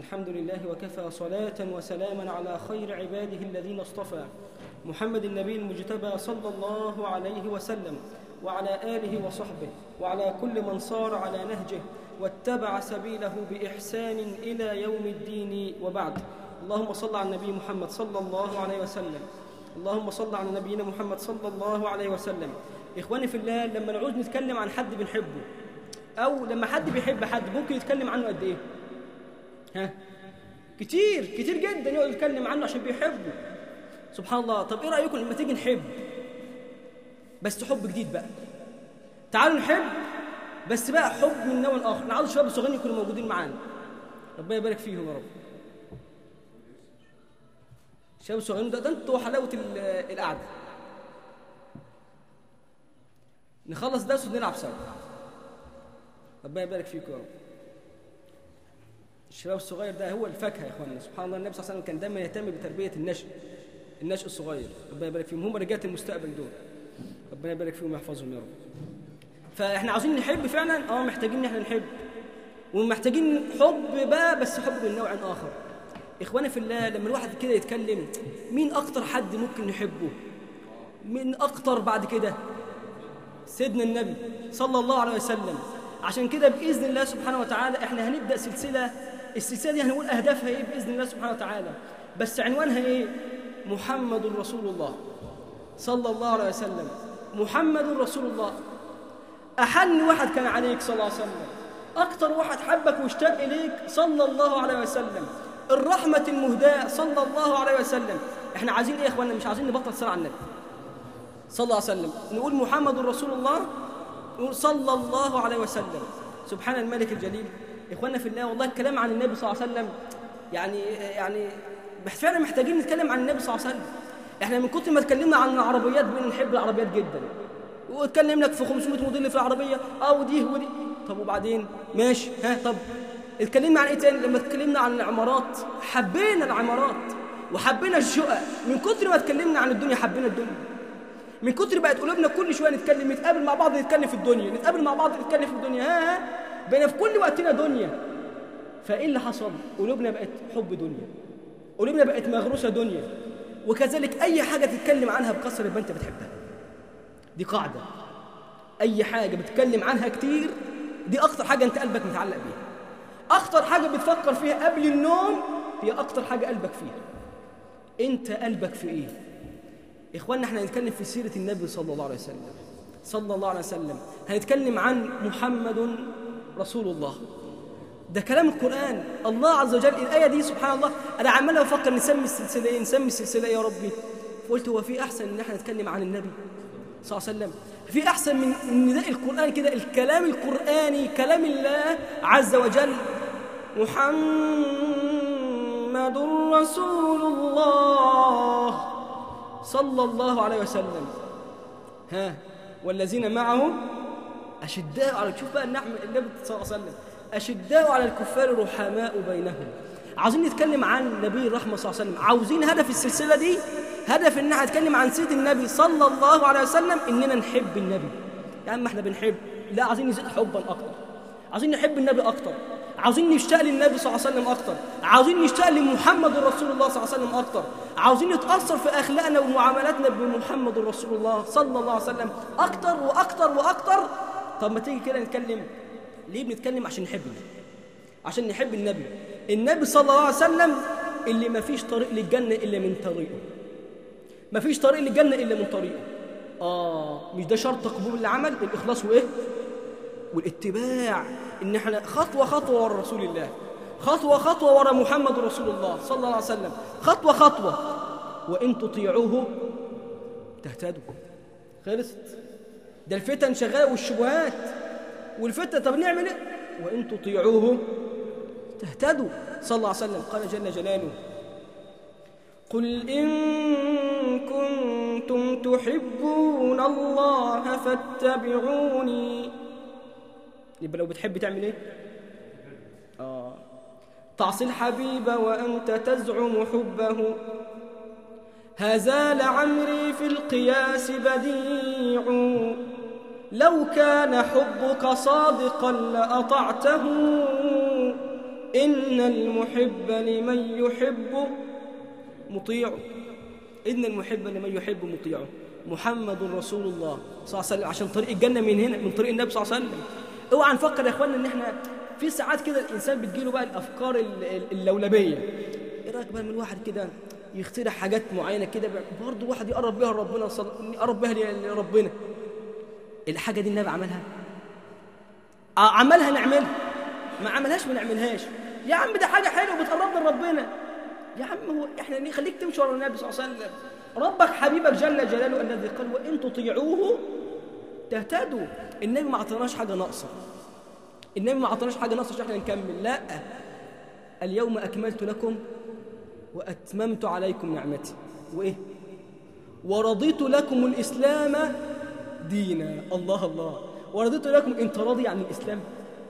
الحمد لله وكفى صلاة وسلاما على خير عباده الذين اصطفى محمد النبي المجتبى صلى الله عليه وسلم وعلى آله وصحبه وعلى كل من صار على نهجه واتبع سبيله بإحسان إلى يوم الدين وبعد اللهم صل على النبي محمد صلى الله عليه وسلم اللهم صل على نبينا محمد صلى الله عليه وسلم إخواني في الله لما نعوز نتكلم عن حد بنحبه أو لما حد بيحب حد ممكن يتكلم عنه قد إيه؟ ها؟ كتير كتير جدا يقعد يتكلم عنه عشان بيحبه سبحان الله طب إيه رأيكم لما تيجي نحب بس حب جديد بقى تعالوا نحب بس بقى حب من نوع آخر أنا عاوز الشباب الصغيرين يكونوا موجودين معانا ربنا يبارك فيهم يا رب الشباب الصغيرين ده, ده انتوا حلاوة القعدة نخلص درس ونلعب سوا ربنا يبارك فيكم يا رب الشباب الصغير ده هو الفاكهه يا اخوانا سبحان الله النبي صلى الله عليه وسلم كان دايما يهتم بتربيه النشء النشء الصغير ربنا يبارك فيهم هم رجال المستقبل دول ربنا يبارك فيهم ويحفظهم يا رب فاحنا عاوزين نحب فعلا اه محتاجين ان احنا نحب ومحتاجين حب بقى بس حب من نوع اخر اخواني في الله لما الواحد كده يتكلم مين اكتر حد ممكن نحبه مين اكتر بعد كده سيدنا النبي صلى الله عليه وسلم عشان كده باذن الله سبحانه وتعالى احنا هنبدا سلسله السلسله دي هنقول اهدافها ايه باذن الله سبحانه وتعالى بس عنوانها ايه محمد رسول الله صلى الله عليه وسلم محمد رسول الله احن واحد كان عليك صلى الله عليه وسلم اكتر واحد حبك واشتاق اليك صلى الله عليه وسلم الرحمه المهداه صلى الله عليه وسلم احنا عايزين ايه يا اخوانا مش عايزين نبطل صلاه على النبي صلى الله عليه وسلم نقول محمد رسول الله نقول صلى الله عليه وسلم سبحان الملك الجليل اخواننا في الله والله الكلام عن النبي صلى الله عليه وسلم يعني يعني فعلا محتاجين نتكلم عن النبي صلى الله عليه وسلم احنا من كتر ما اتكلمنا عن العربيات بنحب العربيات جدا واتكلم لك في 500 موديل في العربيه اه ودي ودي طب وبعدين ماشي ها طب اتكلمنا عن ايه تاني لما اتكلمنا عن العمارات حبينا العمارات وحبينا الشقق من كتر ما اتكلمنا عن الدنيا حبينا الدنيا من كتر بقت قلوبنا كل شويه نتكلم نتقابل مع بعض نتكلم في الدنيا نتقابل مع بعض نتكلم في الدنيا ها ها بقينا في كل وقتنا دنيا فايه اللي حصل قلوبنا بقت حب دنيا قلوبنا بقت مغروسه دنيا وكذلك اي حاجه تتكلم عنها بكثره يبقى انت بتحبها دي قاعده اي حاجه بتتكلم عنها كتير دي اكتر حاجه انت قلبك متعلق بيها اكتر حاجه بتفكر فيها قبل النوم هي اكتر حاجه قلبك فيها انت قلبك في ايه إخواننا احنا هنتكلم في سيرة النبي صلى الله عليه وسلم صلى الله عليه وسلم هنتكلم عن محمد رسول الله ده كلام القرآن الله عز وجل الآية دي سبحان الله أنا عمال أفكر نسمي السلسلة إيه نسمي السلسلة إيه يا ربي فقلت هو في أحسن إن احنا نتكلم عن النبي صلى الله عليه وسلم في أحسن من إن ده القرآن كده الكلام القرآني كلام الله عز وجل محمد رسول الله صلى الله عليه وسلم ها والذين معه أشداء على شوف بقى النعم النبي صلى الله عليه وسلم أشداء على الكفار رحماء بينهم عاوزين نتكلم عن نبي الرحمة صلى الله عليه وسلم عاوزين هدف السلسلة دي هدف إن احنا نتكلم عن سيد النبي صلى الله عليه وسلم إننا نحب النبي يا عم احنا بنحب لا عاوزين نزيد حبا أكتر عاوزين نحب النبي أكتر عاوزين نشتاق للنبي صلى الله عليه وسلم أكتر عاوزين نشتاق لمحمد رسول الله صلى الله عليه وسلم أكتر عاوزين نتأثر في أخلاقنا ومعاملاتنا بمحمد رسول الله صلى الله عليه وسلم أكتر وأكتر وأكتر طب ما تيجي كده نتكلم ليه بنتكلم عشان نحب النبي عشان نحب النبي النبي صلى الله عليه وسلم اللي ما فيش طريق للجنة إلا من طريقه ما فيش طريق للجنة إلا من طريقه آه مش ده شرط قبول العمل الإخلاص وإيه والاتباع إن احنا خطوة خطوة ورا رسول الله خطوة خطوة ورا محمد رسول الله صلى الله عليه وسلم خطوة خطوة وإن تطيعوه تهتدوا خلصت ده الفتن شغالة والشبهات والفتن طب نعمل ايه وإن تطيعوه تهتدوا صلى الله عليه وسلم قال جل جلاله قل إن كنتم تحبون الله فاتبعوني يبقى لو بتحب تعمل ايه آه تعصي الحبيب وأنت تزعم حبه هذا لعمري في القياس بديع لو كان حبك صادقا لأطعته إن المحب لمن يحب مطيع إن المحب لمن يحب مطيع محمد رسول الله صلى الله عليه وسلم عشان طريق الجنة من هنا من طريق النبي صلى الله عليه وسلم اوعى نفكر يا اخوانا ان احنا في ساعات كده الانسان بتجيله بقى الافكار ال- ال- اللولبيه ايه رايك بقى من الواحد كده يخترع حاجات معينه كده برضه واحد يقرب بيها لربنا صل- يقرب بيها لربنا الحاجه دي النبي عملها آه، عملها نعملها ما عملهاش ما نعملهاش يا عم ده حاجه حلوه بتقربنا لربنا يا عم هو احنا ليه خليك تمشي ورا النبي صلى الله عليه وسلم ربك حبيبك جل جلاله الذي قال وان تطيعوه تهتدوا النبي ما اعطاناش حاجه ناقصه النبي ما اعطاناش حاجه ناقصه عشان احنا نكمل لا اليوم اكملت لكم واتممت عليكم نعمتي وايه ورضيت لكم الاسلام دينا الله الله ورضيت لكم انت راضي عن الاسلام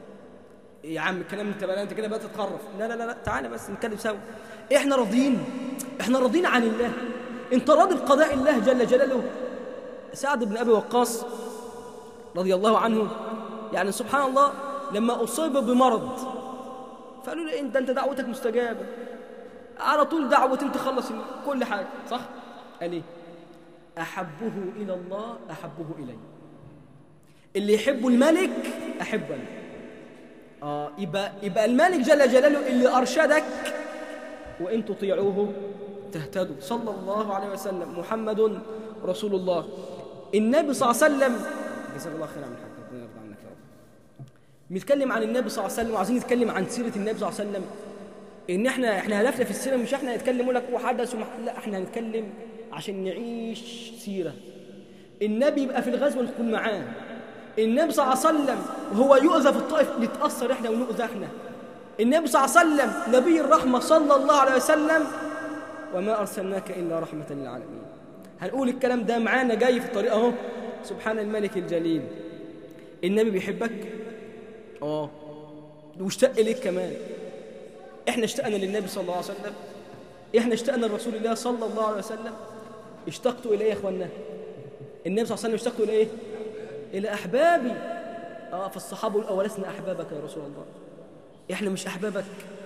يا عم الكلام انت بقى انت كده بقى تتخرف لا لا لا لا تعالى بس نتكلم سوا احنا راضيين احنا راضيين عن الله انت راضي بقضاء الله جل جلاله سعد بن ابي وقاص رضي الله عنه يعني سبحان الله لما اصيب بمرض فقالوا له انت انت دعوتك مستجابه على طول دعوة تخلص كل حاجه صح قال ايه احبه الى الله احبه الي اللي يحب الملك احبه انا آه يبقى, يبقى الملك جل جلاله اللي أرشدك وإن تطيعوه تهتدوا صلى الله عليه وسلم محمد رسول الله النبي صلى الله عليه وسلم جزاك الله خير عم الحاج ربنا يرضى عنك يا رب بنتكلم عن النبي صلى الله عليه وسلم وعايزين نتكلم عن سيرة النبي صلى الله عليه وسلم إن إحنا إحنا هدفنا في السيرة مش إحنا نتكلم يقول لك وحدث ومح... لا إحنا هنتكلم عشان نعيش سيرة النبي يبقى في الغزوة نكون معاه النبي صلى الله عليه وسلم وهو يؤذى في الطائف نتأثر احنا ونؤذى احنا النبي صلى الله عليه وسلم نبي الرحمة صلى الله عليه وسلم وما أرسلناك إلا رحمة للعالمين هنقول الكلام ده معانا جاي في الطريق اهو سبحان الملك الجليل النبي بيحبك اه واشتاق إليك كمان احنا اشتقنا للنبي صلى الله عليه وسلم احنا اشتقنا لرسول الله صلى الله عليه وسلم اشتقتوا إليه يا اخوانا النبي صلى الله عليه وسلم اشتقتوا إليه إلى أحبابي آه فالصحابة الأول لسنا أحبابك يا رسول الله إحنا مش أحبابك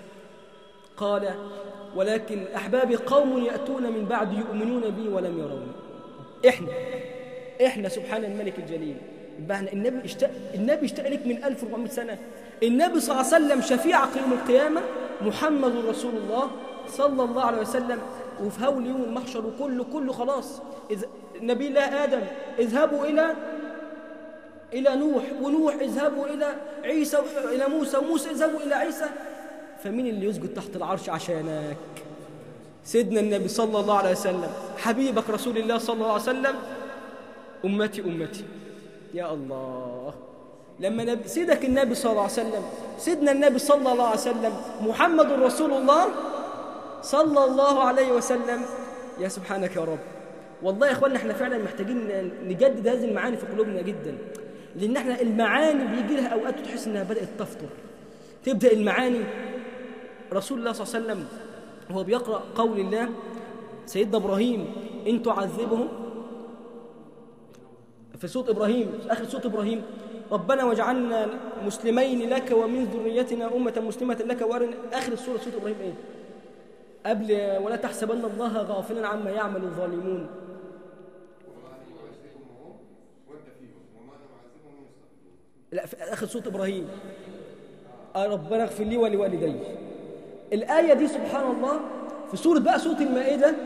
قال ولكن أحبابي قوم يأتون من بعد يؤمنون بي ولم يروني إحنا إحنا سبحان الملك الجليل يبقى إحنا النبي اشتاق النبي اشتاق لك من 1400 سنة النبي صلى الله عليه وسلم شفيعك يوم القيامة محمد رسول الله صلى الله عليه وسلم وفي هول يوم المحشر وكله كله خلاص إذ نبي الله آدم اذهبوا إلى إلى نوح ونوح اذهبوا إلى عيسى إلى موسى وموسى اذهبوا إلى عيسى فمين اللي يسجد تحت العرش عشانك سيدنا النبي صلى الله عليه وسلم حبيبك رسول الله صلى الله عليه وسلم أمتي أمتي يا الله لما نبي سيدك النبي صلى الله عليه وسلم سيدنا النبي صلى الله عليه وسلم محمد رسول الله صلى الله عليه وسلم يا سبحانك يا رب والله يا اخوانا احنا فعلا محتاجين نجدد هذه المعاني في قلوبنا جدا لان احنا المعاني بيجي لها اوقات تحس انها بدات تفطر تبدا المعاني رسول الله صلى الله عليه وسلم وهو بيقرا قول الله سيدنا ابراهيم ان تعذبهم في سوره ابراهيم اخر سوره ابراهيم ربنا واجعلنا مسلمين لك ومن ذريتنا امه مسلمه لك وارنا اخر سوره سوره ابراهيم ايه قبل ولا تحسبن الله غافلا عما يعمل الظالمون لا في اخر سوره ابراهيم آه ربنا اغفر لي ولوالدي الايه دي سبحان الله في سوره بقى سوره المائده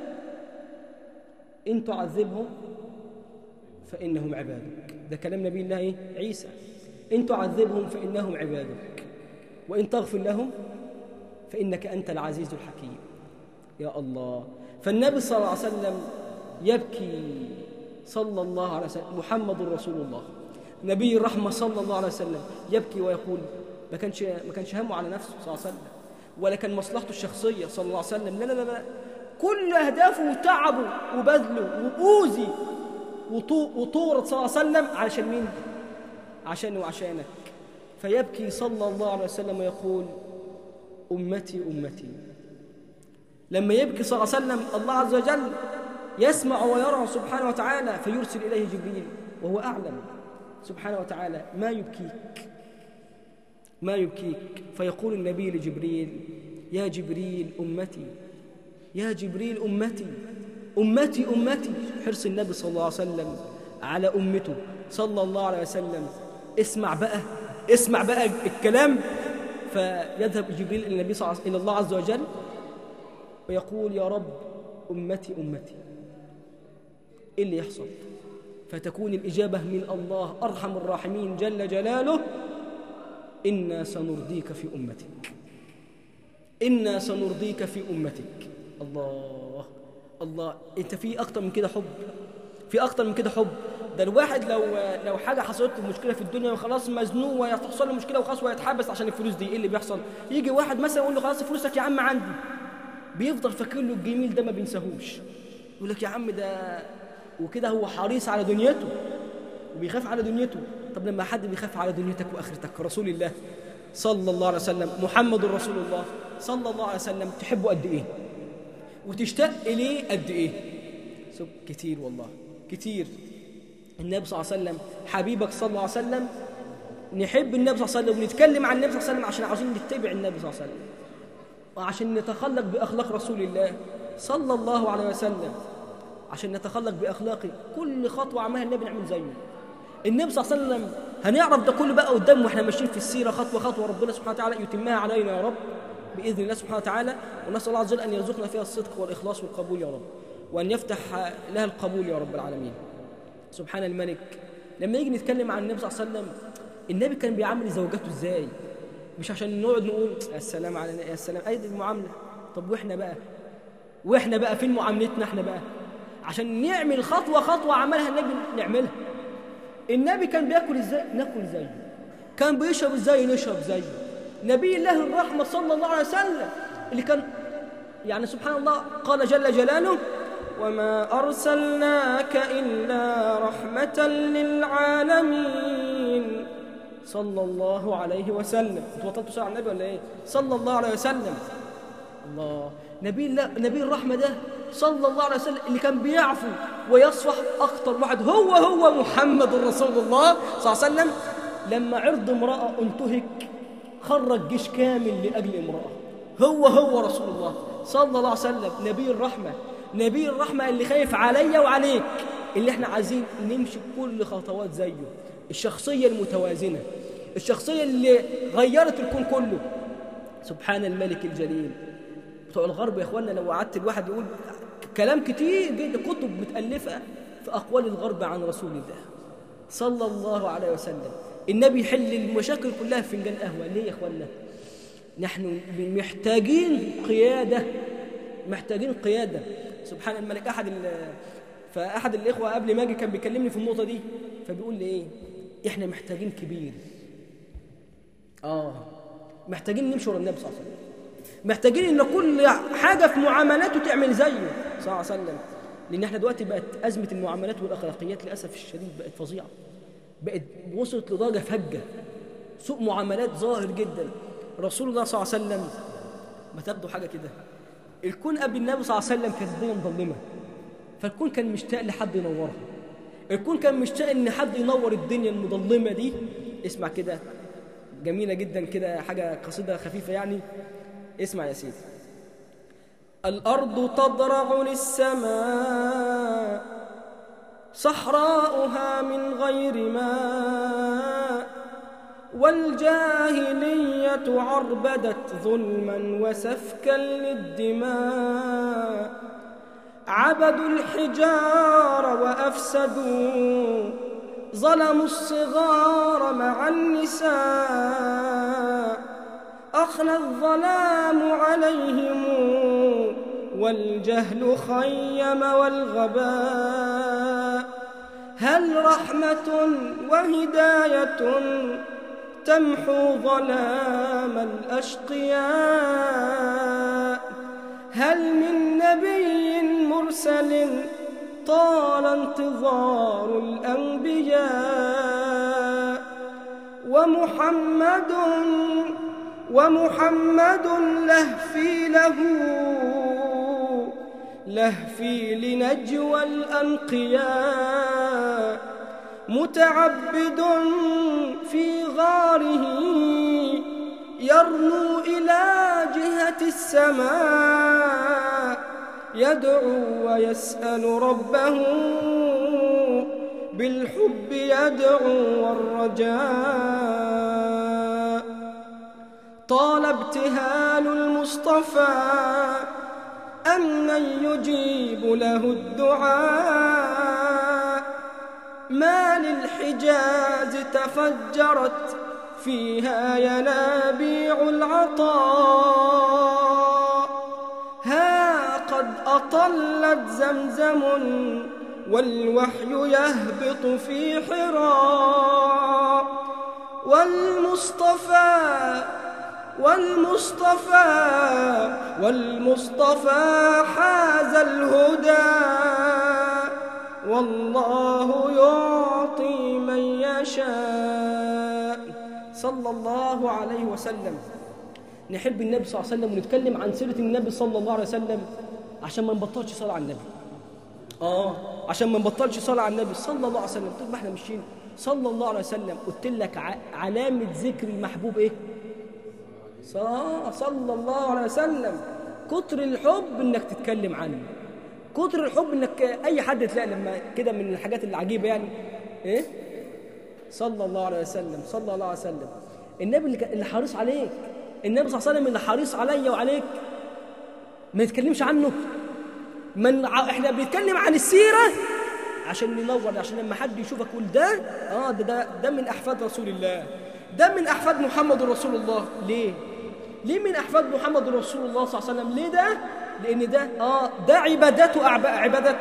ان تعذبهم فانهم عبادك ده كلام نبي الله إيه؟ عيسى ان تعذبهم فانهم عبادك وان تغفر لهم فانك انت العزيز الحكيم يا الله فالنبي صلى الله عليه وسلم يبكي صلى الله عليه وسلم محمد رسول الله نبي الرحمة صلى الله عليه وسلم يبكي ويقول ما كانش ما كانش همه على نفسه صلى الله عليه وسلم ولا كان مصلحته الشخصية صلى الله عليه وسلم لا لا لا, لا. كل أهدافه وتعبه وبذله وأوذي وطورت صلى الله عليه وسلم علشان مين؟ عشانه وعشانك فيبكي صلى الله عليه وسلم ويقول أمتي أمتي لما يبكي صلى الله عليه وسلم الله عز وجل يسمع ويرى سبحانه وتعالى فيرسل إليه جبريل وهو أعلم سبحانه وتعالى ما يبكيك ما يبكيك فيقول النبي لجبريل يا جبريل أمتي يا جبريل أمتي أمتي أمتي حرص النبي صلى الله عليه وسلم على أمته صلى الله عليه وسلم اسمع بقى اسمع بقى الكلام فيذهب جبريل إلى النبي صلى الله عليه إلى الله عز وجل ويقول يا رب أمتي أمتي إيه اللي يحصل فتكون الإجابة من الله أرحم الراحمين جل جلاله إنا سنرضيك في أمتك إنا سنرضيك في أمتك الله الله أنت في أكتر من كده حب في أكتر من كده حب ده الواحد لو لو حاجة حصلت له مشكلة في الدنيا وخلاص مزنوق ويحصل له مشكلة وخلاص ويتحبس عشان الفلوس دي إيه اللي بيحصل؟ يجي واحد مثلا يقول له خلاص فلوسك يا عم عندي بيفضل فاكر له الجميل ده ما بينساهوش يقول لك يا عم ده وكده هو حريص على دنيته وبيخاف على دنيته طب لما حد بيخاف على دنيتك واخرتك رسول الله صلى الله عليه وسلم محمد رسول الله صلى الله عليه وسلم تحبه قد ايه وتشتاق اليه قد ايه سب كتير والله كتير النبي صلى الله عليه وسلم حبيبك صلى الله عليه وسلم نحب النبي صلى الله عليه وسلم ونتكلم عن النبي صلى الله عليه وسلم عشان عاوزين نتبع النبي صلى الله عليه وسلم وعشان نتخلق بأخلاق رسول الله صلى الله عليه وسلم عشان نتخلق بأخلاقه كل خطوة عملها النبي نعمل زيه النبي صلى الله عليه وسلم هنعرف ده كله بقى قدام واحنا ماشيين في السيرة خطوة خطوة ربنا سبحانه وتعالى يتمها علينا يا رب بإذن الله سبحانه وتعالى ونسأل الله عز وجل أن يرزقنا فيها الصدق والإخلاص والقبول يا رب وأن يفتح لها القبول يا رب العالمين سبحان الملك لما يجي نتكلم عن النبي صلى الله عليه وسلم النبي كان بيعامل زوجاته ازاي مش عشان نقعد نقول السلام علينا يا السلام اي دي المعامله طب واحنا بقى واحنا بقى فين معاملتنا احنا بقى عشان نعمل خطوه خطوه عملها النبي نعملها النبي كان بياكل ازاي ناكل زيه كان بيشرب ازاي نشرب زيه نبي الله الرحمه صلى الله عليه وسلم اللي كان يعني سبحان الله قال جل جلاله وما أرسلناك إلا رحمة للعالمين صلى الله عليه وسلم انتوا بطلتوا ساعة النبي ولا ايه صلى الله عليه وسلم الله نبي الله نبي الرحمة ده صلى الله عليه وسلم اللي كان بيعفو ويصفح أكتر واحد هو هو محمد رسول الله صلى الله عليه وسلم لما عرض امرأة انتهك خرج جيش كامل لأجل امرأة هو هو رسول الله صلى الله عليه وسلم نبي الرحمة نبي الرحمة اللي خايف عليا وعليك اللي احنا عايزين نمشي كل خطوات زيه الشخصية المتوازنة الشخصية اللي غيرت الكون كله سبحان الملك الجليل بتوع الغرب يا اخوانا لو قعدت الواحد يقول كلام كتير جدا كتب متألفة في أقوال الغرب عن رسول الله صلى الله عليه وسلم النبي يحل المشاكل كلها في فنجان قهوة ليه يا اخوانا نحن محتاجين قيادة محتاجين قيادة سبحان الملك أحد فأحد الإخوة قبل ما أجي كان بيكلمني في النقطة دي فبيقول لي إيه إحنا محتاجين كبير آه محتاجين نمشي ورا النبي صلى الله عليه وسلم محتاجين إن كل حاجة في معاملاته تعمل زيه صلى الله عليه وسلم لأن إحنا دلوقتي بقت أزمة المعاملات والأخلاقيات للأسف الشديد بقت فظيعة بقت وصلت لدرجة فجة سوء معاملات ظاهر جدا رسول الله صلى الله عليه وسلم ما تاخدوا حاجة كده الكون قبل النبي صلى الله عليه وسلم كانت الدنيا مظلمة فالكون كان مشتاق لحد ينورها الكون كان مشتاق ان حد ينور الدنيا المظلمة دي اسمع كده جميلة جدا كده حاجة قصيدة خفيفة يعني اسمع يا سيدي الأرض تضرع للسماء صحراؤها من غير ماء والجاهلية عربدت ظلما وسفكا للدماء عبدوا الحجار وأفسدوا ظلموا الصغار مع النساء أخلى الظلام عليهم والجهل خيم والغباء هل رحمة وهداية تمحو ظلام الأشقياء هل من نبي مرسل طال انتظار الأنبياء ومحمد ومحمد لهفي له لهفي لنجوى الأنقياء متعبد في غاره يرنو إلى جهة السماء يدعو ويسأل ربه بالحب يدعو والرجاء طال ابتهال المصطفى أمن يجيب له الدعاء ما للحجاز تفجرت فيها ينابيع العطاء ها قد أطلت زمزم والوحي يهبط في حراء والمصطفى والمصطفى والمصطفى حاز الهدى والله يعطي من يشاء صلى الله عليه وسلم نحب النبي صلى الله عليه وسلم ونتكلم عن سيرة النبي صلى الله عليه وسلم عشان ما نبطلش صلاة على النبي اه عشان ما نبطلش صلاة على النبي صلى الله عليه وسلم طول ما احنا ماشيين صلى الله عليه وسلم قلت لك ع- علامة ذكر المحبوب ايه صلى صلى الله عليه وسلم كتر الحب انك تتكلم عنه كتر الحب انك اي حد تلاقي لما كده من الحاجات العجيبه يعني ايه صلى الله عليه وسلم صلى الله عليه وسلم النبي اللي كان- اللي حريص عليك النبي صلى الله عليه وسلم اللي حريص عليا وعليك ما نتكلمش عنه من ع- احنا بنتكلم عن السيره عشان ننور عشان لما حد يشوفك يقول ده اه ده ده, ده من احفاد رسول الله ده من احفاد محمد رسول الله ليه ليه من احفاد محمد رسول الله صلى الله عليه وسلم ليه ده لان ده اه ده عبادته أعب- عباده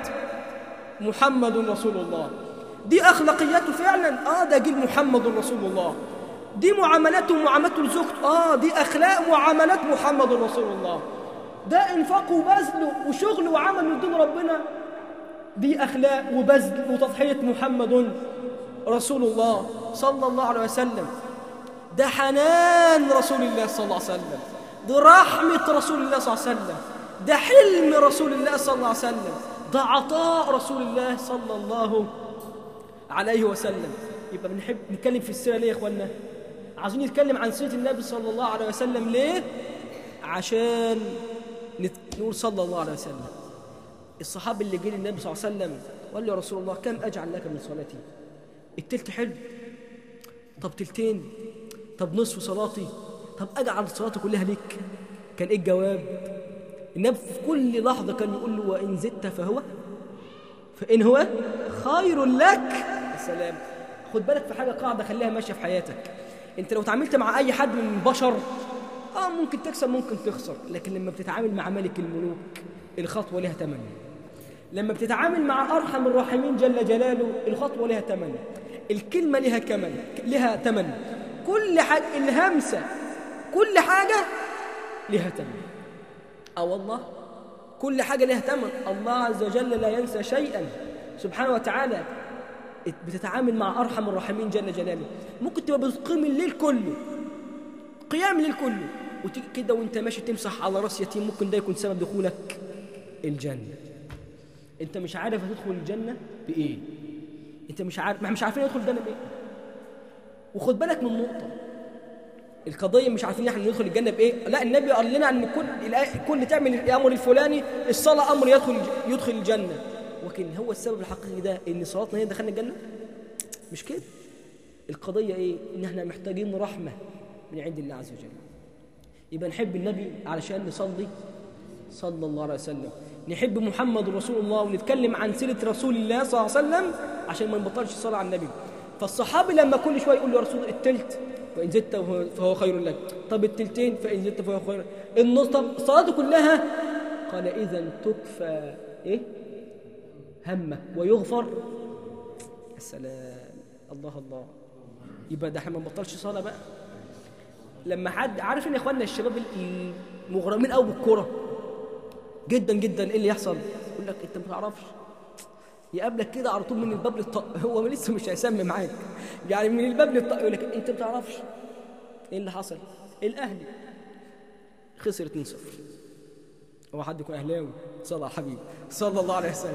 محمد رسول الله دي اخلاقياته فعلا اه ده جيل محمد رسول الله دي معاملاته ومعاملته لزوجته اه دي اخلاق معاملات محمد رسول الله ده انفاقه وبذله وشغل وعمل من دون ربنا دي اخلاق وبذل وتضحيه محمد رسول الله صلى الله عليه وسلم ده حنان رسول الله صلى الله عليه وسلم ده رحمه رسول الله صلى الله عليه وسلم ده حلم رسول الله صلى الله عليه وسلم ده عطاء رسول الله صلى الله عليه وسلم يبقى بنحب نتكلم في السيره ليه يا اخوانا عايزين نتكلم عن سيره النبي صلى الله عليه وسلم ليه عشان نت... نقول صلى الله عليه وسلم الصحابي اللي جه للنبي صلى الله عليه وسلم قال له يا رسول الله كم اجعل لك من صلاتي التلت حلو طب تلتين طب نصف صلاتي طب اجعل صلاتي كلها ليك كان ايه الجواب النبي في كل لحظه كان يقول له وان زدت فهو فإن هو خير لك السلام خد بالك في حاجة قاعدة خليها ماشية في حياتك أنت لو تعاملت مع أي حد من البشر آه ممكن تكسب ممكن تخسر لكن لما بتتعامل مع ملك الملوك الخطوة لها ثمن لما بتتعامل مع أرحم الراحمين جل جلاله الخطوة لها ثمن الكلمة لها كمن لها ثمن كل حاجة الهمسة كل حاجة لها ثمن اه والله كل حاجة لها ثمن الله عز وجل لا ينسى شيئا سبحانه وتعالى بتتعامل مع أرحم الراحمين جل جلاله ممكن تبقى بتقيم الليل كله قيام الليل كله وتيجي كده وانت ماشي تمسح على راس يتيم ممكن ده يكون سبب دخولك الجنة انت مش عارف هتدخل الجنة بإيه انت مش عارف ما مش عارفين ندخل الجنة بإيه وخد بالك من نقطة القضية مش عارفين احنا ندخل الجنة بإيه لا النبي قال لنا أن كل كل تعمل الأمر الفلاني الصلاة أمر يدخل يدخل الجنة ولكن هو السبب الحقيقي ده إن صلاتنا هي دخلنا الجنة مش كده القضية إيه إن احنا محتاجين رحمة من عند الله عز وجل يبقى نحب النبي علشان نصلي صلى الله عليه وسلم نحب محمد رسول الله ونتكلم عن سيرة رسول الله صلى الله عليه وسلم عشان ما نبطلش الصلاة على النبي فالصحابي لما كل شوية يقول له يا رسول التلت فإن زدت فهو خير لك طب التلتين فإن زدت فهو خير النص طب صلاته كلها قال إذا تكفى إيه همك ويغفر السلام الله الله يبقى ده احنا ما نبطلش صلاة بقى لما حد عارف ان يا اخواننا الشباب المغرمين قوي بالكوره جدا جدا ايه اللي يحصل يقول لك انت ما تعرفش يقابلك كده على طول من الباب للطق هو لسه مش هيسمي معاك يعني من الباب للطق يقول لك انت ما تعرفش ايه اللي حصل الاهلي خسر 2-0 هو حد يكون اهلاوي صلى على حبيبي صلى الله عليه وسلم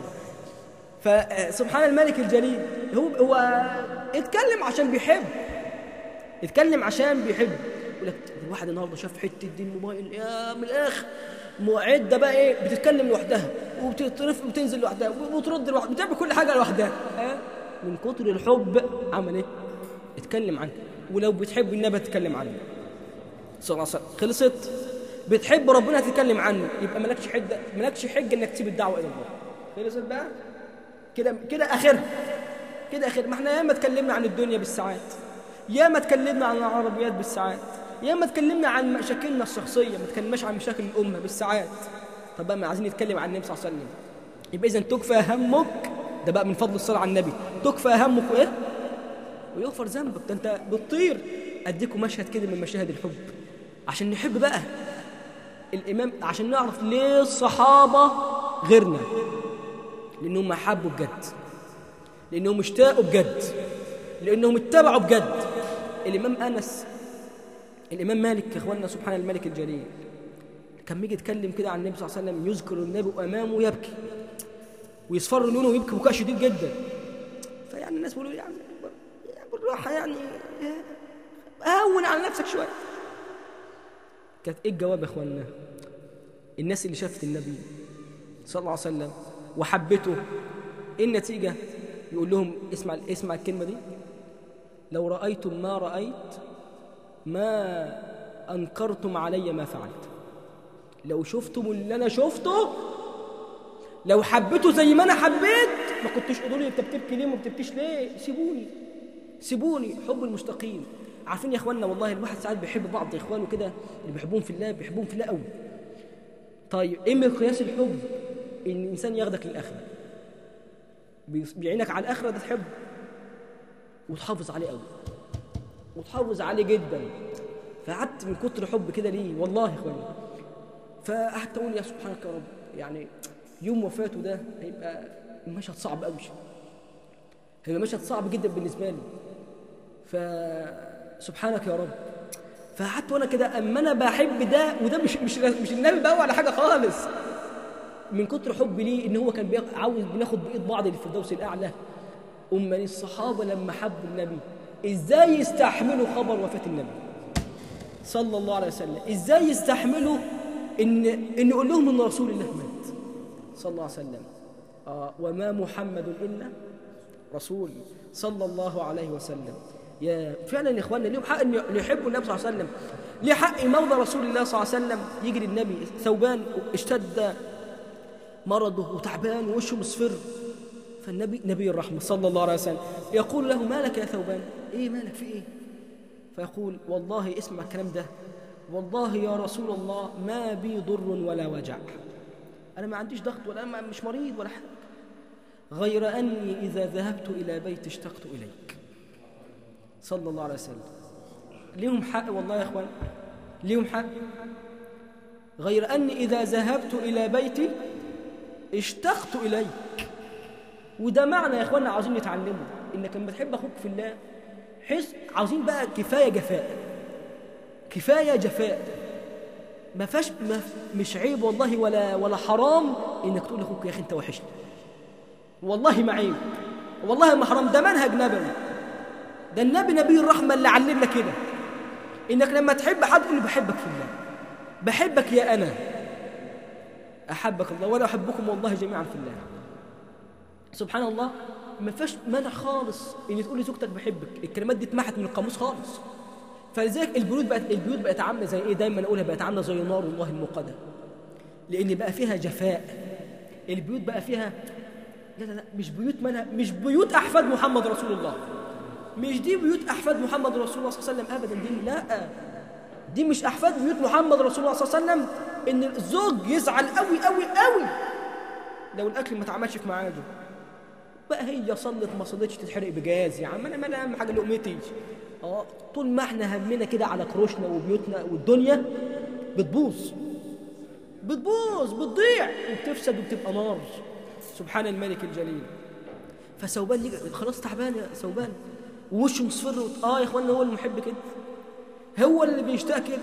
فسبحان الملك الجليل هو هو اتكلم عشان بيحب اتكلم عشان بيحب يقول لك الواحد النهارده شاف حته دي الموبايل يا من الاخر معده بقى ايه بتتكلم لوحدها وبتطرف وبتنزل لوحدها وترد لوحدها بتعمل كل حاجه لوحدها ها من كتر الحب عمل ايه اتكلم عنه ولو بتحب النبي تتكلم عنه صلى الله عليه وسلم خلصت بتحب ربنا تتكلم عنه يبقى مالكش حجه مالكش حجه انك تسيب الدعوه الى الله خلصت بقى كده كده اخرها كده اخر ما احنا ياما اتكلمنا عن الدنيا بالساعات ياما اتكلمنا عن العربيات بالساعات ياما اتكلمنا عن مشاكلنا الشخصيه ما اتكلمناش عن مشاكل الامه بالساعات طب بقى ما عايزين نتكلم عن النبي صلى الله عليه وسلم يبقى اذا تكفى همك ده بقى من فضل الصلاه على النبي تكفى همك وايه ويغفر ذنبك ده انت بتطير اديكم مشهد كده من مشاهد الحب عشان نحب بقى الامام عشان نعرف ليه الصحابه غيرنا لانهم حبوا بجد لانهم اشتاقوا بجد لانهم اتبعوا بجد الامام انس الامام مالك يا اخواننا سبحان الملك الجليل كان بيجي يتكلم كده عن النبي صلى الله عليه وسلم يذكر النبي امامه يبكي ويصفر لونه ويبكي بكاء شديد جدا فيعني الناس بيقولوا يعني بالراحه يعني هون على نفسك شويه كانت ايه الجواب يا اخواننا الناس اللي شافت النبي صلى الله عليه وسلم وحبته ايه النتيجه يقول لهم اسمع اسمع الكلمه دي لو رايتم ما رايت ما انكرتم علي ما فعلت لو شفتم اللي انا شفته لو حبيته زي ما انا حبيت ما كنتش تقولوا لي انت بتبكي ليه وما بتبكيش ليه سيبوني سيبوني حب المستقيم عارفين يا اخواننا والله الواحد ساعات بيحب بعض اخوانه كده اللي بيحبون في الله بيحبون في الله قوي طيب ايه مقياس الحب ان الانسان ياخدك للاخره بيعينك على الاخره ده تحبه وتحافظ عليه قوي وتحافظ عليه جدا فقعدت من كتر حب كده ليه والله يا اخواني فقعدت اقول يا سبحانك يا رب يعني يوم وفاته ده هيبقى مشهد صعب قوي هيبقى مشهد صعب جدا بالنسبه لي فسبحانك يا رب فقعدت وانا كده اما انا بحب ده وده مش مش مش النبي بقى ولا حاجه خالص من كتر حبي ليه ان هو كان عاوز بناخد بايد بعض اللي في الدوس الاعلى امال الصحابه لما حبوا النبي ازاي يستحملوا خبر وفاه النبي صلى الله عليه وسلم ازاي يستحملوا ان ان يقول لهم ان رسول الله مات صلى الله عليه وسلم آه وما محمد الا رسول صلى الله عليه وسلم يا فعلا يا اخواننا ليهم حق ان يحبوا النبي صلى الله عليه وسلم ليه حق مولى رسول الله صلى الله عليه وسلم يجي للنبي ثوبان اشتد مرضه وتعبان ووشه مصفر فالنبي نبي الرحمه صلى الله عليه وسلم يقول له ما لك يا ثوبان ايه مالك في ايه فيقول والله اسمع الكلام ده والله يا رسول الله ما بي ضر ولا وجع انا ما عنديش ضغط ولا أنا مش مريض ولا حاجه غير اني اذا ذهبت الى بيت اشتقت اليك صلى الله عليه وسلم ليهم حق والله يا اخوان ليهم حق غير اني اذا ذهبت الى بيتي اشتقت اليك وده معنى يا اخوانا عاوزين نتعلمه انك لما تحب اخوك في الله حس عاوزين بقى كفايه جفاء كفايه جفاء ما فيهاش ما مش عيب والله ولا ولا حرام انك تقول لاخوك يا اخي انت وحشني والله ما عيب والله ما حرام ده منهج نبوي ده النبي نبي الرحمه اللي علمنا كده انك لما تحب حد تقول له بحبك في الله بحبك يا انا احبك الله وانا احبكم والله جميعا في الله سبحان الله ما فيهاش مانع خالص ان تقول لزوجتك بحبك الكلمات دي اتمحت من القاموس خالص فلذلك البيوت بقت البيوت بقت عامله زي ايه دايما اقولها بقت عامله زي نار الله الموقده لان بقى فيها جفاء البيوت بقى فيها لا لا لا مش بيوت منها مش بيوت احفاد محمد رسول الله مش دي بيوت احفاد محمد رسول الله صلى الله عليه وسلم ابدا دي لا دي مش احفاد بيوت محمد رسول الله صلى الله عليه وسلم ان الزوج يزعل قوي قوي قوي لو الاكل ما اتعملش في ميعاده بقى هي صلت ما صلتش تتحرق بجاز يا عم انا ما اهم حاجه لقمتي اه طول ما احنا همنا كده على كروشنا وبيوتنا والدنيا بتبوظ بتبوظ بتضيع وبتفسد وبتبقى نار سبحان الملك الجليل فثوبان يجي خلاص تعبان يا ثوبان ووشه مصفر وت... اه يا اخوانا هو المحب كده هو اللي بيشتاق كده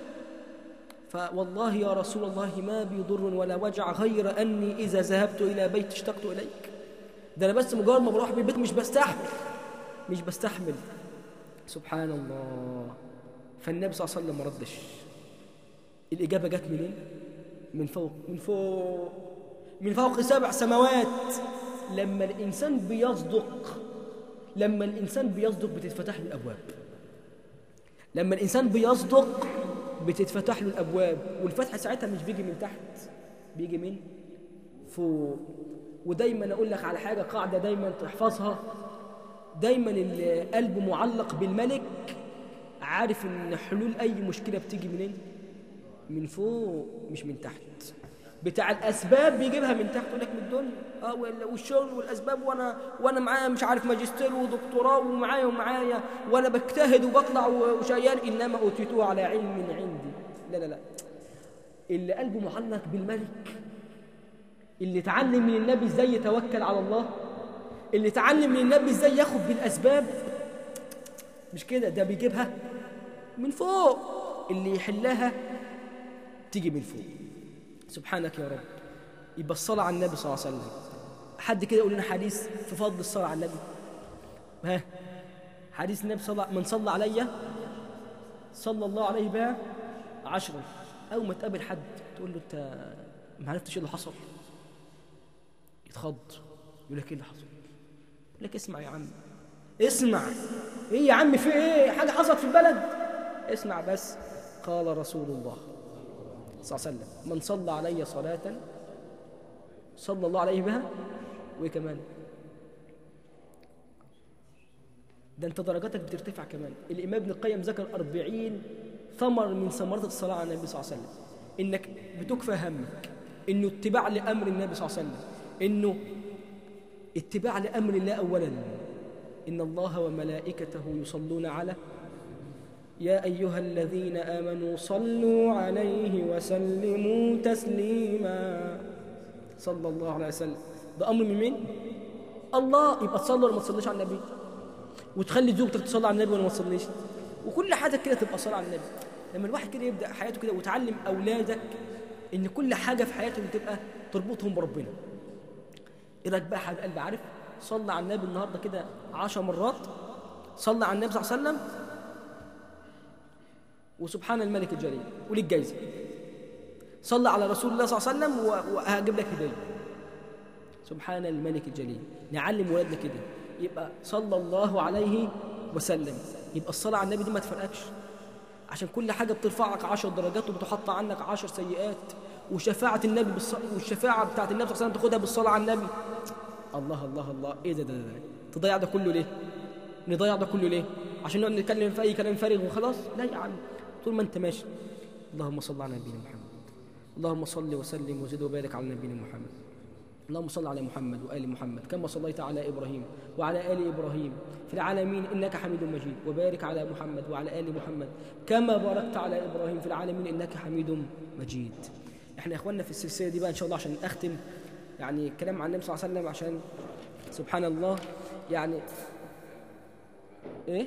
فوالله يا رسول الله ما بي ضر ولا وجع غير اني اذا ذهبت الى بيت اشتقت اليك ده انا بس مجرد ما بروح بالبيت مش بستحمل مش بستحمل سبحان الله فالنبي صلى الله عليه وسلم ما ردش الإجابة جت منين؟ من فوق من فوق من فوق سبع سماوات لما الإنسان بيصدق لما الإنسان بيصدق بتتفتح له الأبواب لما الإنسان بيصدق بتتفتح له الأبواب والفتح ساعتها مش بيجي من تحت بيجي من فوق ودايما أقول لك على حاجة قاعدة دايما تحفظها دايما القلب معلق بالملك عارف ان حلول اي مشكله بتيجي منين من فوق مش من تحت بتاع الاسباب بيجيبها من تحت يقول لك من الدنيا اه وال- والشغل والاسباب وانا وانا معايا مش عارف ماجستير ودكتوراه ومعايا ومعايا وانا بجتهد وبطلع و- وشيان انما اوتيتوه على علم من عندي لا لا لا اللي قلبه معلق بالملك اللي اتعلم من النبي ازاي يتوكل على الله اللي اتعلم من النبي ازاي ياخد بالاسباب مش كده ده بيجيبها من فوق اللي يحلها تيجي من فوق سبحانك يا رب يبقى الصلاة على النبي صلى الله عليه وسلم حد كده يقول لنا حديث في فضل الصلاة على النبي ها حديث النبي صلى من صلى علي صلى الله عليه بها عشرا أول ما تقابل حد تقول له أنت ما عرفتش إيه اللي حصل يتخض يقول لك إيه اللي حصل يقول لك اسمع يا عم اسمع ايه يا عم في ايه حاجه حصلت في البلد اسمع بس قال رسول الله صلى الله عليه وسلم من صلى علي صلاه صلى الله عليه بها وايه كمان ده انت درجاتك بترتفع كمان الامام ابن القيم ذكر أربعين ثمر من ثمرات الصلاه على النبي صلى الله عليه وسلم انك بتكفى همك انه اتباع لامر النبي صلى الله عليه وسلم انه اتباع لامر الله اولا إن الله وملائكته يصلون على يا أيها الذين آمنوا صلوا عليه وسلموا تسليما صلى الله عليه وسلم ده أمر من مين؟ الله يبقى تصلي ولا ما تصليش على النبي وتخلي زوجتك تصلي على النبي ولا ما تصليش وكل حاجة كده تبقى صلاة على النبي لما الواحد كده يبدأ حياته كده وتعلم أولادك إن كل حاجة في حياتهم تبقى تربطهم بربنا إيه رأيك بقى حبيب قلبي عارف صلى على النبي النهارده كده عشر مرات صلى على النبي صلى الله عليه وسلم وسبحان الملك الجليل وليك جايزه صلى على رسول الله صلى الله عليه وسلم و- وهجيب لك هديه سبحان الملك الجليل نعلم ولادنا كده يبقى صلى الله عليه وسلم يبقى الصلاه على النبي دي ما تفرقكش عشان كل حاجه بترفعك عشر درجات وبتحط عنك عشر سيئات وشفاعه النبي بالص... والشفاعه بتاعت النبي صلى الله عليه وسلم تاخدها بالصلاه على النبي الله الله الله ايه ده ده, ده, ده. تضيع ده كله ليه نضيع ده كله ليه عشان نقعد نتكلم في اي كلام فارغ وخلاص لا يا عم طول ما انت ماشي اللهم صل على نبينا محمد اللهم صل وسلم وزد وبارك على نبينا محمد اللهم صل على محمد وآل محمد كما صليت على إبراهيم وعلى آل إبراهيم في العالمين إنك حميد مجيد وبارك على محمد وعلى آل محمد كما باركت على إبراهيم في العالمين إنك حميد مجيد احنا يا اخواننا في السلسلة دي بقى إن شاء الله عشان أختم يعني كلام عن النبي صلى الله عليه وسلم عشان سبحان الله يعني ايه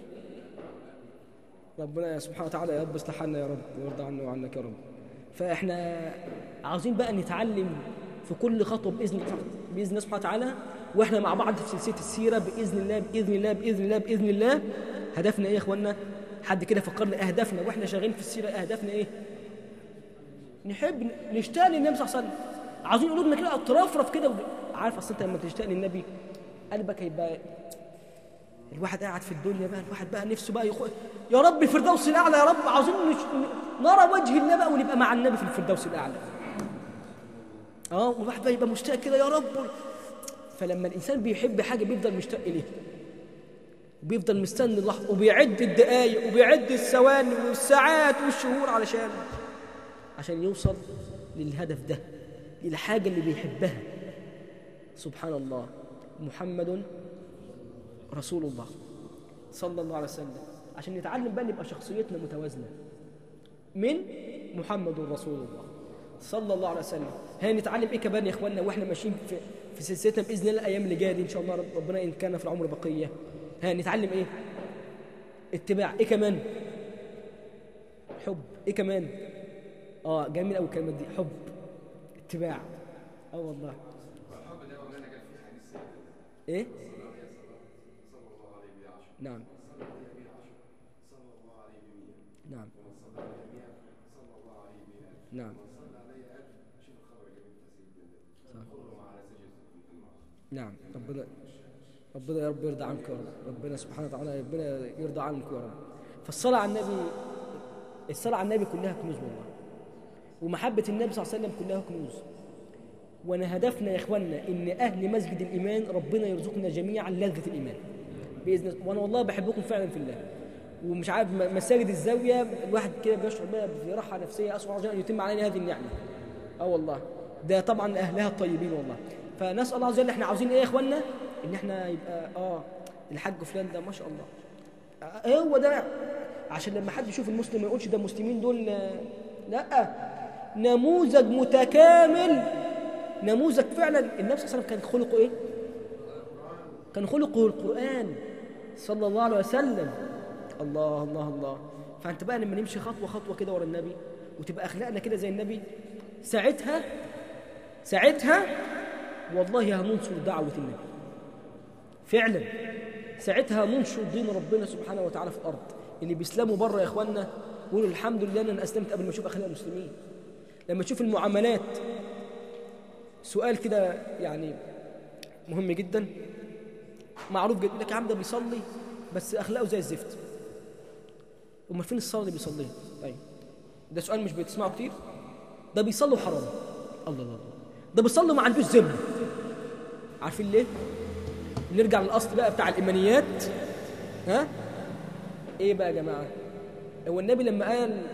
ربنا سبحانه وتعالى يا رب اصلح حالنا يا رب ويرضى عنا وعنك يا رب فاحنا عاوزين بقى نتعلم في كل خطوه باذن باذن الله سبحانه وتعالى واحنا مع بعض في سلسله السيره باذن الله باذن الله باذن الله باذن الله هدفنا ايه يا اخوانا حد كده فكرنا اهدافنا واحنا شغالين في السيره اهدافنا ايه نحب نشتاق للنبي صلى الله عليه وسلم عاوزين قلوبنا كده ترفرف كده ود... عارف اصل انت لما تشتاق للنبي قلبك هيبقى الواحد قاعد في الدنيا بقى الواحد بقى نفسه بقى يخ... يا رب الفردوس الاعلى يا رب عاوزين نش... نرى وجه الله بقى ونبقى مع النبي في الفردوس الاعلى اه والواحد بقى يبقى مشتاق كده يا رب فلما الانسان بيحب حاجه بيفضل مشتاق اليها وبيفضل مستني اللحظه وبيعد الدقايق وبيعد الثواني والساعات والشهور علشان عشان يوصل للهدف ده للحاجه اللي بيحبها سبحان الله محمد رسول الله صلى الله عليه وسلم عشان نتعلم بقى نبقى شخصيتنا متوازنه من محمد رسول الله صلى الله عليه وسلم هنتعلم ايه كمان يا اخواننا واحنا ماشيين في في سلسلتنا باذن الله الايام اللي جايه دي ان شاء الله رب ربنا ان كان في العمر بقيه هنتعلم ايه اتباع ايه كمان حب ايه كمان اه جميل قوي الكلمات دي حب اتباع اه والله ايه نعم نعم نعم نعم ربنا ربنا يا رب يرضى عنك يا رب ربنا سبحانه وتعالى ربنا يرضى عنك يا رب فالصلاة على النبي الصلاة على النبي كلها كنوز والله ومحبة النبي صلى الله عليه وسلم كلها كنوز وانا هدفنا يا اخوانا ان اهل مسجد الايمان ربنا يرزقنا جميعا لذة الايمان باذن الله وانا والله بحبكم فعلا في الله ومش عارف م- مساجد الزاويه الواحد كده بيشعر بقى براحه نفسيه اسال الله عز وجل ان يتم علينا هذه النعمه اه والله ده طبعا اهلها الطيبين والله فنسال الله عز وجل احنا عاوزين ايه يا اخوانا ان احنا يبقى اه الحاج فلان ده ما شاء الله آه، هو ده عشان لما حد يشوف المسلم ما يقولش ده المسلمين دول آه، لا نموذج متكامل نموذج فعلا النبي صلى الله عليه وسلم كان خلقه ايه كان خلقه القرآن صلى الله عليه وسلم الله الله الله فأنت بقى لما نمشي خطوة خطوة كده ورا النبي وتبقى أخلاقنا كده زي النبي ساعتها ساعتها والله هننصر دعوة النبي فعلا ساعتها ننشر دين ربنا سبحانه وتعالى في الأرض اللي بيسلموا بره يا إخواننا يقولوا الحمد لله إن أنا أسلمت قبل ما أشوف أخلاق المسلمين لما تشوف المعاملات سؤال كده يعني مهم جدا معروف جدا يقول لك يا عم ده بيصلي بس اخلاقه زي الزفت امال فين الصلاه اللي بيصليها طيب ده سؤال مش بتسمعه كتير ده بيصلي حرام الله الله الله ده بيصلي ما عندوش ذمه عارفين ليه نرجع للاصل بقى بتاع الايمانيات ها ايه بقى يا جماعه هو النبي لما قال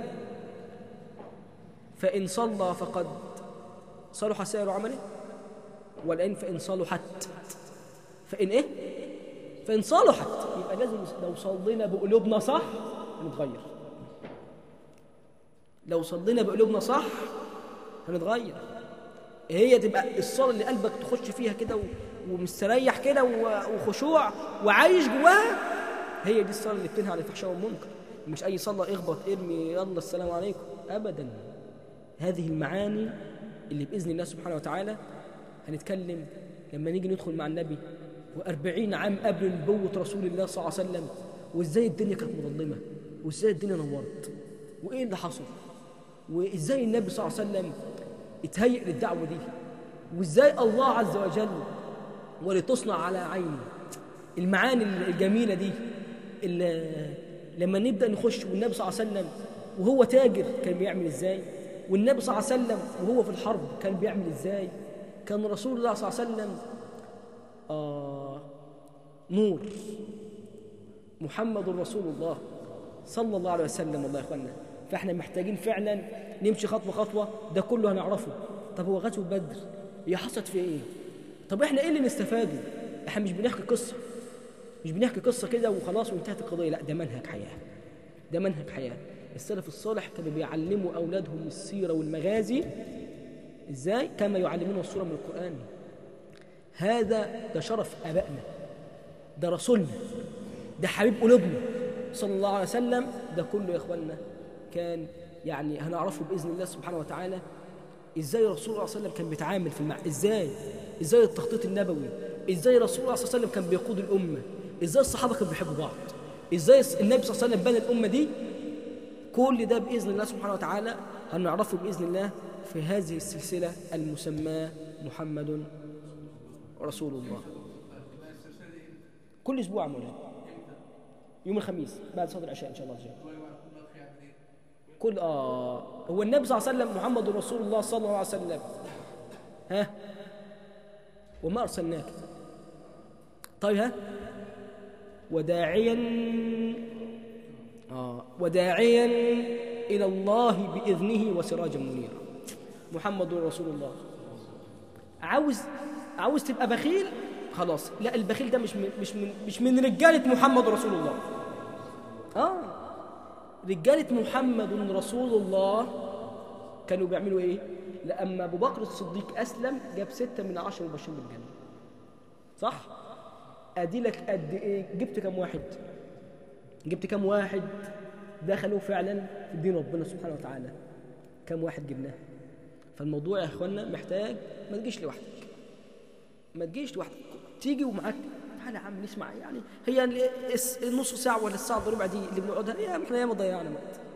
فان صلى فقد صلح سائر عمله والآن فإن صلحت فإن إيه؟ فإن صلحت يبقى لازم لو صلينا بقلوبنا صح هنتغير لو صلينا بقلوبنا صح هنتغير هي تبقى الصلاة اللي قلبك تخش فيها كده و- ومستريح كده و- وخشوع وعايش جواها هي دي الصلاة اللي بتنهى عن الفحشاء والمنكر مش أي صلاة اخبط ارمي يلا السلام عليكم أبدا هذه المعاني اللي بإذن الله سبحانه وتعالى هنتكلم لما نيجي ندخل مع النبي وأربعين عام قبل نبوة رسول الله صلى الله عليه وسلم وإزاي الدنيا كانت مظلمة وإزاي الدنيا نورت وإيه اللي حصل وإزاي النبي صلى الله عليه وسلم اتهيأ للدعوة دي وإزاي الله عز وجل ولتصنع على عيني المعاني الجميلة دي اللي لما نبدأ نخش والنبي صلى الله عليه وسلم وهو تاجر كان بيعمل إزاي والنبي صلى الله عليه وسلم وهو في الحرب كان بيعمل إزاي كان رسول الله صلى الله عليه وسلم آه نور محمد رسول الله صلى الله عليه وسلم والله يا اخوانا فاحنا محتاجين فعلا نمشي خطوه خطوه ده كله هنعرفه طب هو غزوه بدر هي حصلت في ايه طب احنا ايه اللي نستفاده احنا مش بنحكي قصه مش بنحكي قصه كده وخلاص وانتهت القضيه لا ده منهج حياه ده منهج حياه السلف الصالح كانوا بيعلموا اولادهم السيره والمغازي ازاي كما يعلمون السوره من القران هذا ده شرف ابائنا ده رسولنا ده حبيب قلوبنا صلى الله عليه وسلم ده كله يا اخوانا كان يعني هنعرفه باذن الله سبحانه وتعالى ازاي رسول الله صلى الله عليه وسلم كان بيتعامل في المع... ازاي ازاي التخطيط النبوي ازاي رسول الله صلى الله عليه وسلم كان بيقود الامه ازاي الصحابه كانوا بيحبوا بعض ازاي النبي صلى الله عليه وسلم بنى الامه دي كل ده باذن الله سبحانه وتعالى هنعرفه باذن الله في هذه السلسله المسماه محمد رسول الله كل اسبوع يا مولانا يوم الخميس بعد صلاه العشاء ان شاء الله عز وجل كل اه هو النبي صلى الله عليه وسلم محمد رسول الله صلى الله عليه وسلم ها وما ارسلناك طيب ها وداعيا آه وداعيا الى الله باذنه وسراجا منيرا محمد رسول الله عاوز عاوز تبقى بخيل خلاص لا البخيل ده مش من مش من مش من رجاله محمد رسول الله اه رجاله محمد رسول الله كانوا بيعملوا ايه لما ابو بكر الصديق اسلم جاب ستة من عشر مبشرين بالجنه صح ادي لك قد ايه جبت كم واحد جبت كم واحد دخلوا فعلا في دين ربنا سبحانه وتعالى كم واحد جبناه فالموضوع يا اخوانا محتاج ما تجيش لوحدك ما تجيش لوحدك تيجي ومعاك تعالى يا عم نسمع يعني هي النص ساعه ولا الساعه الا ربع دي اللي بنقعدها يا احنا ياما ضيعنا وقت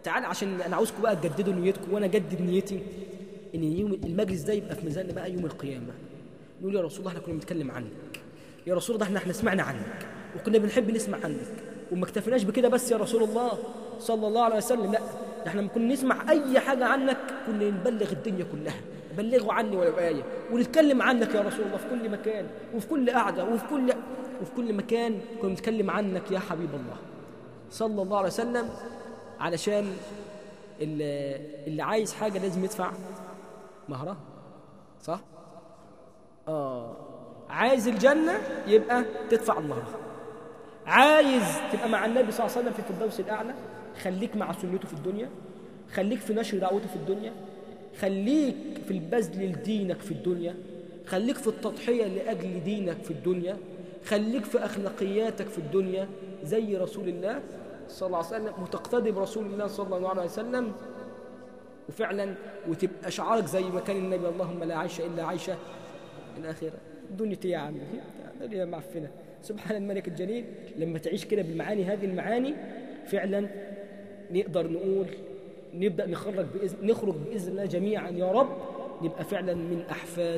تعال عشان انا عاوزكم بقى تجددوا نيتكم وانا اجدد نيتي ان يوم المجلس ده يبقى في ميزاننا بقى يوم القيامه نقول يا رسول الله احنا كنا بنتكلم عنك يا رسول الله احنا احنا سمعنا عنك وكنا بنحب نسمع عنك وما اكتفيناش بكده بس يا رسول الله صلى الله عليه وسلم لا ده احنا لما كنا نسمع اي حاجه عنك كنا نبلغ الدنيا كلها بلغوا عني ولو آية ونتكلم عنك يا رسول الله في كل مكان وفي كل قعدة وفي كل وفي كل مكان كنا نتكلم عنك يا حبيب الله صلى الله عليه وسلم علشان اللي, اللي عايز حاجة لازم يدفع مهرها صح؟ آه عايز الجنة يبقى تدفع المهرها عايز تبقى مع النبي صلى الله عليه وسلم في الفردوس الأعلى خليك مع سنته في الدنيا خليك في نشر دعوته في الدنيا خليك في البذل لدينك في الدنيا خليك في التضحية لأجل دينك في الدنيا خليك في أخلاقياتك في الدنيا زي رسول الله صلى الله عليه وسلم وتقتدي برسول الله صلى الله عليه وسلم وفعلا وتبقى شعارك زي ما كان النبي اللهم لا عيش إلا عيشة الآخرة الدنيا يا عم الدنيا معفنة سبحان الملك الجليل لما تعيش كده بالمعاني هذه المعاني فعلا نقدر نقول نبدأ نخرج بإذن نخرج بإذن الله جميعا يا رب نبقى فعلا من أحفاد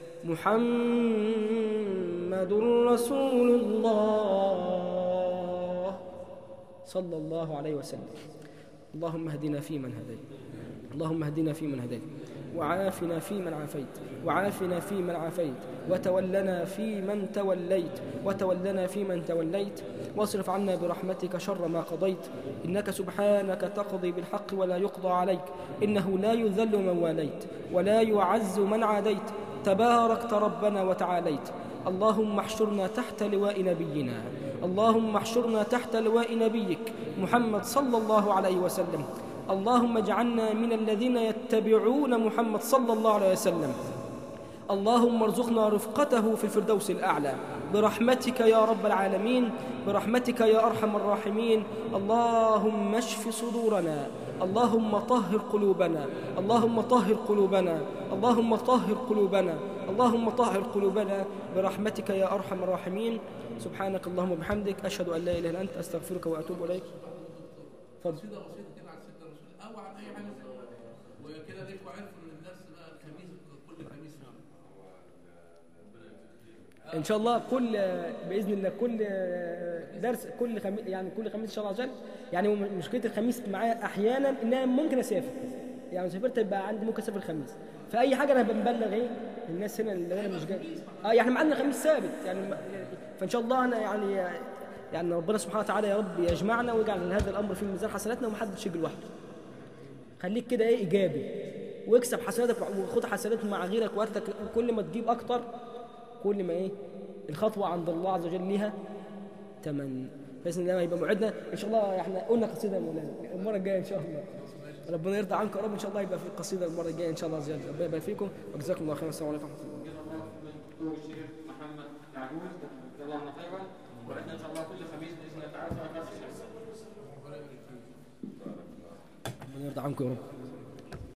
محمد رسول الله صلى الله عليه وسلم اللهم اهدنا فيمن هديت اللهم اهدنا فيمن هديت وعافنا فيمن عافيت وعافنا فيمن عافيت وتولنا فيمن توليت وتولنا فيمن توليت واصرف عنا برحمتك شر ما قضيت إنك سبحانك تقضي بالحق ولا يقضى عليك إنه لا يذل من واليت ولا يعز من عاديت تباركت ربنا وتعاليت اللهم احشرنا تحت لواء نبينا اللهم احشرنا تحت لواء نبيك محمد صلى الله عليه وسلم اللهم اجعلنا من الذين يتبعون محمد صلى الله عليه وسلم اللهم ارزقنا رفقته في الفردوس الأعلى برحمتك يا رب العالمين برحمتك يا أرحم الراحمين اللهم اشف صدورنا اللهم طهر قلوبنا اللهم طهر قلوبنا اللهم طهر قلوبنا اللهم طهر قلوبنا برحمتك يا أرحم الراحمين سبحانك اللهم وبحمدك أشهد أن لا إله إلا أنت أستغفرك وأتوب إليك تفضل قصيدة بسيطة كده عن سيدنا الرسول أو عن أي حاجة وكده ليكوا عرفوا إن الدرس بقى الخميس كل خميس ان شاء الله كل باذن الله كل درس كل خميس يعني كل خميس ان شاء الله عشان يعني مشكله الخميس معايا احيانا ان انا ممكن اسافر يعني سافرت يبقى عندي ممكن اسافر الخميس فاي حاجه انا بنبلغ ايه الناس هنا اللي انا مش جاي اه يعني معانا الخميس ثابت يعني فان شاء الله انا يعني يعني ربنا سبحانه وتعالى يا رب يجمعنا ويجعل هذا الامر في ميزان حسناتنا ومحدش يجي لوحده خليك كده ايه ايجابي واكسب حسناتك وخد حسنات مع غيرك وقتك كل ما تجيب اكتر كل ما ايه الخطوه عند الله عز وجل ليها تمن باذن الله يبقى موعدنا ان شاء الله احنا قلنا قصيده يا مولانا المره الجايه ان شاء الله ربنا يرضى عنكم يا رب ان شاء الله يبقى في قصيده المره الجايه ان شاء الله عز وجل ربنا يبارك فيكم وجزاكم الله خيرا السلام عليكم ورحمه الله الشيخ محمد يعقوب جزاه الله خيرا وعندنا ان شاء الله كل خميس باذن الله تعالى نفس الشيء ربنا يرضى عنكم يا رب